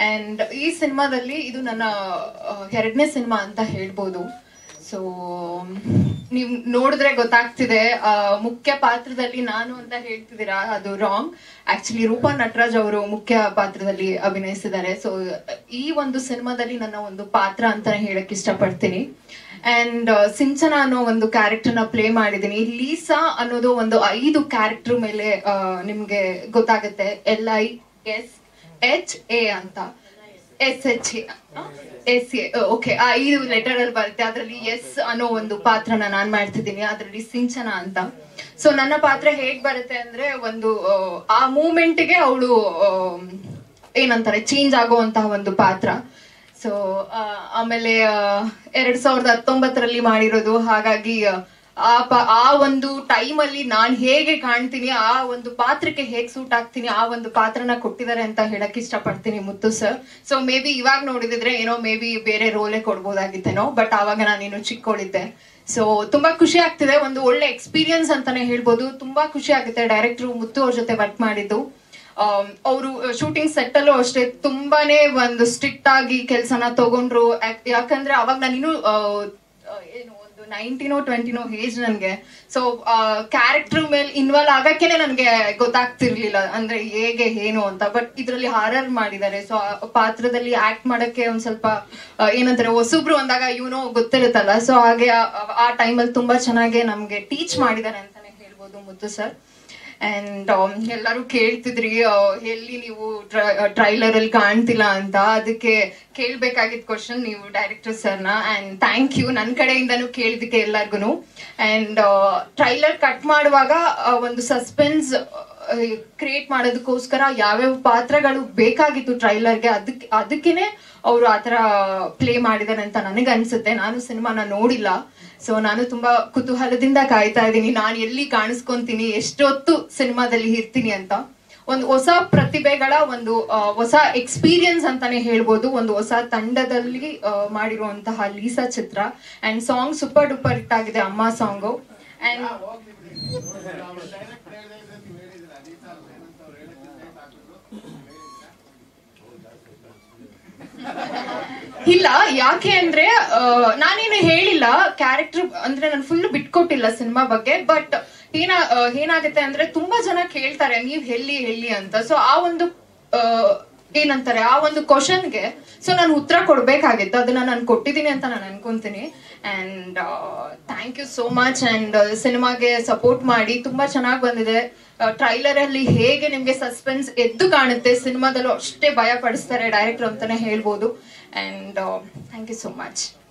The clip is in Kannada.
ಅಂಡ್ ಈ ಸಿನಿಮಾದಲ್ಲಿ ಇದು ನನ್ನ ಆ, ಎರಡನೇ ಸಿನಿಮಾ ಅಂತ ಹೇಳ್ಬೋದು ಸೊ ನೀವು ನೋಡಿದ್ರೆ ಗೊತ್ತಾಗ್ತಿದೆ ಆ, ಮುಖ್ಯ ಪಾತ್ರದಲ್ಲಿ ನಾನು ಅಂತ ಹೇಳ್ತಿದ್ದೀರಾ ಅದು ರಾಂಗ್ ಆಕ್ಚುಲಿ ರೂಪಾ ನಟರಾಜ್ ಅವರು ಮುಖ್ಯ ಪಾತ್ರದಲ್ಲಿ ಅಭಿನಯಿಸಿದ್ದಾರೆ ಸೊ ಈ ಒಂದು ಸಿನಿಮಾದಲ್ಲಿ ನನ್ನ ಒಂದು ಪಾತ್ರ ಅಂತಾನೆ ಹೇಳಕ್ ಇಷ್ಟಪಡ್ತೀನಿ ಅಂಡ್ ಸಿಂಚನ ಅನ್ನೋ ಒಂದು ಕ್ಯಾರೆಕ್ಟರ್ ನ ಪ್ಲೇ ಮಾಡಿದೀನಿ ಲೀಸಾ ಅನ್ನೋದು ಒಂದು ಐದು ಕ್ಯಾರೆಕ್ಟರ್ ಮೇಲೆ ಆ, ನಿಮ್ಗೆ ಗೊತ್ತಾಗುತ್ತೆ L I S H A ಅಂತ S H S A okay ಆ ಐದು ಲೆಟರ್ ಅಲ್ಲಿ ಬರುತ್ತೆ ಅದರಲ್ಲಿ ಎಸ್ ಅನ್ನೋ ಒಂದು ಪಾತ್ರನ ನಾನ್ ಮಾಡ್ತಿದ್ದೀನಿ ಅದರಲ್ಲಿ ಸಿಂಚನ ಅಂತ ಸೊ ನನ್ನ ಪಾತ್ರ ಹೇಗ್ ಬರುತ್ತೆ ಅಂದ್ರೆ ಒಂದು ಆ, ಆ ಮೂಮೆಂಟ್ ಗೆ ಅವಳು ಏನಂತಾರೆ ಚೇಂಜ್ ಆಗುವಂತಹ ಒಂದು ಪಾತ್ರ ಸೊ ಆಮೇಲೆ ಆ, ಎರಡ್ ಸಾವಿರದ ಹತ್ತೊಂಬತ್ತರಲ್ಲಿ ಮಾಡಿರೋದು ಹಾಗಾಗಿ ಆ, ಆ ಪ- ಆ ಒಂದು ಟೈಮ್ ಅಲ್ಲಿ ನಾನ್ ಹೇಗೆ ಕಾಣ್ತೀನಿ ಆ ಒಂದು ಪಾತ್ರಕ್ಕೆ ಹೇಗ್ ಸೂಟ್ ಆಗ್ತೀನಿ ಆ ಒಂದು ಪಾತ್ರನ ಕೊಟ್ಟಿದ್ದಾರೆ ಅಂತ ಹೇಳಕ್ ಇಷ್ಟಪಡ್ತೀನಿ Muthu sir so maybe ಇವಾಗ ನೋಡಿದಿದ್ರೆ ಏನೋ ಮೇ ಬಿ ಬೇರೆ ರೋಲೇ ಕೊಡ್ಬೋದಾಗಿತ್ತೇನೋ ಬಟ್ ಆವಾಗ ನಾನೇನು ಚಿಕ್ಕೋಳಿದ್ದೆ ಸೊ ತುಂಬಾ ಖುಷಿ ಆಗ್ತಿದೆ ಒಂದು ಒಳ್ಳೆ ಎಕ್ಸ್ಪೀರಿಯನ್ಸ್ ಅಂತಾನೆ ಹೇಳ್ಬೋದು ತುಂಬಾ ಖುಷಿ ಆಗುತ್ತೆ ಡೈರೆಕ್ಟರ್ ಮುತ್ತು ಅವ್ರ ಜೊತೆ ವರ್ಕ್ ಮಾಡಿದ್ದು ಅವರು ಶೂಟಿಂಗ್ ಸೆಟ್ ಅಲ್ಲೂ ಅಷ್ಟೇ ತುಂಬಾನೇ ಒಂದು ಸ್ಟ್ರಿಕ್ಟ್ ಆಗಿ ಕೆಲಸನ ತಗೊಂಡ್ರು ಯಾಕ್- ಯಾಕಂದ್ರೆ ಅವಾಗ ನಾನಿನ್ನು ಆ, ಆ, ಏನು ಒಂದು ನೈನ್ಟೀನೋ ಟ್ವೆಂಟಿನೋ ಏಜ್ ನನ್ಗೆ ಸೊ ಕ್ಯಾರೆಕ್ಟರ್ ಮೇಲೆ ಇನ್ವಾಲ್ವ್ ಆಗಕ್ಕೇನೆ ನನ್ಗೆ ಗೊತ್ತಾಗ್ತಿರ್ಲಿಲ್ಲ ಅಂದ್ರೆ ಹೇಗೆ ಏನು ಅಂತ ಬಟ್ ಇದ್ರಲ್ಲಿ ಹಾರರ್ ಮಾಡಿದ್ದಾರೆ ಸೊ ಪಾತ್ರದಲ್ಲಿ ಆಕ್ಟ್ ಮಾಡಕ್ಕೆ ಒಂದ್ ಸ್ವಲ್ಪ ಆ, ಏನಂತಾರೆ ಹೊಸಬ್ರು ಅಂದಾಗ ಇವನು ಗೊತ್ತಿರುತ್ತಲ್ಲ ಸೊ ಹಾಗೆ ಆ- ಆ ಟೈಮಲ್ಲಿ ತುಂಬಾ ಚೆನ್ನಾಗಿ ನಮ್ಗೆ ಟೀಚ್ ಮಾಡಿದ್ದಾರೆ ಅಂತಾನೆ ಹೇಳ್ಬೋದು ಮುದ್ದು ಸರ್ ಅಂಡ್ ಎಲ್ಲರೂ ಕೇಳ್ತಿದ್ರಿ ಆ, ಎಲ್ಲಿ ನೀವು ಟ್ರೈಲರ್ ಅಲ್ಲಿ ಕಾಣ್ತಿಲ್ಲ ಅಂತ ಅದಕ್ಕೆ ಕೇಳ್ಬೇಕಾಗಿದ್ ಕ್ವಶನ್ ನೀವು ಡೈರೆಕ್ಟರ್ ಸರ್ನ ಅಂಡ್ ಥ್ಯಾಂಕ್ ಯು ನನ್ನ ಕಡೆಯಿಂದನೂ ಕೇಳಿದಕ್ಕೆ ಎಲ್ಲರಿಗೂ ಅಂಡ್ ಟ್ರೈಲರ್ ಕಟ್ ಮಾಡುವಾಗ ಆ, ಒಂದು ಸಸ್ಪೆನ್ಸ್ ಕ್ರಿಯೇಟ್ ಮಾಡೋದಕ್ಕೋಸ್ಕರ ಯಾವ್ಯಾವ ಪಾತ್ರಗಳು ಬೇಕಾಗಿತ್ತು ಟ್ರೈಲರ್ಗೆ ಅದಕ್ಕೆ ಅದಕ್ಕೇನೆ ಅವರು ಆತರ ಪ್ಲೇ ಮಾಡಿದ್ದಾರೆ ಅಂತ ನನಗೆ ಅನ್ಸುತ್ತೆ ನಾನು ಸಿನಿಮಾನ ನೋಡಿಲ್ಲ ಸೊ ನಾನು ತುಂಬಾ ಕುತೂಹಲದಿಂದ ಕಾಯ್ತಾ ಇದ್ದೀನಿ ನಾನು ಎಲ್ಲಿ ಕಾಣಿಸ್ಕೊಂತೀನಿ ಎಷ್ಟೊತ್ತು ಸಿನಿಮಾದಲ್ಲಿ ಇರ್ತೀನಿ ಅಂತ ಒಂದು ಹೊಸ ಪ್ರತಿಭೆಗಳ ಒಂದು ಆ, ಹೊಸ ಎಕ್ಸ್ಪೀರಿಯನ್ಸ್ ಅಂತಾನೆ ಹೇಳ್ಬೋದು ಒಂದು ಹೊಸ ತಂಡದಲ್ಲಿ ಆ, ಮಾಡಿರುವಂತಹ ಲೀಸಾ ಚಿತ್ರ and song super duper hit ಆಗಿದೆ ಅಮ್ಮ ಸಾಂಗು ಅಂಡ್ ಇಲ್ಲ ಯಾಕೆ ಅಂದ್ರೆ ಆ, ನಾನೇನು ಹೇಳಿಲ್ಲ ಕ್ಯಾರೆಕ್ಟರ್ ಅಂದ್ರೆ ನಾನು ಫುಲ್ ಬಿಟ್ಕೊಟ್ಟಿಲ್ಲ ಸಿನಿಮಾ ಬಗ್ಗೆ ಬಟ್ ಏನ ಆ, ಏನಾಗುತ್ತೆ ಅಂದ್ರೆ ತುಂಬಾ ಜನ ಕೇಳ್ತಾರೆ ನೀವ್ ಎಲ್ಲಿ ಎಲ್ಲಿ ಅಂತ ಸೊ ಆ ಒಂದು ಆ, ಏನಂತಾರೆ ಆ ಒಂದು ಕ್ವಶನ್ಗೆ ಸೊ ನಾನು ಉತ್ತರ ಕೊಡ್ಬೇಕಾಗಿತ್ತು ಅದನ್ನ ನಾನು ಕೊಟ್ಟಿದ್ದೀನಿ ಅಂತ ನಾನು ಅನ್ಕೊಂತೀನಿ and thank you so much and ಸಿನಿಮಾಗೆ ಸಪೋರ್ಟ್ ಮಾಡಿ ತುಂಬಾ ಚೆನ್ನಾಗಿ ಬಂದಿದೆ ಟ್ರೈಲರ್ ಅಲ್ಲಿ ಹೇಗೆ ನಿಮ್ಗೆ ಸಸ್ಪೆನ್ಸ್ ಎದ್ದು ಕಾಣುತ್ತೆ ಸಿನಿಮಾದಲ್ಲೂ ಅಷ್ಟೇ ಭಯ ಪಡಿಸ್ತಾರೆ ಡೈರೆಕ್ಟರ್ ಅಂತಾನೆ ಹೇಳ್ಬೋದು and thank you so much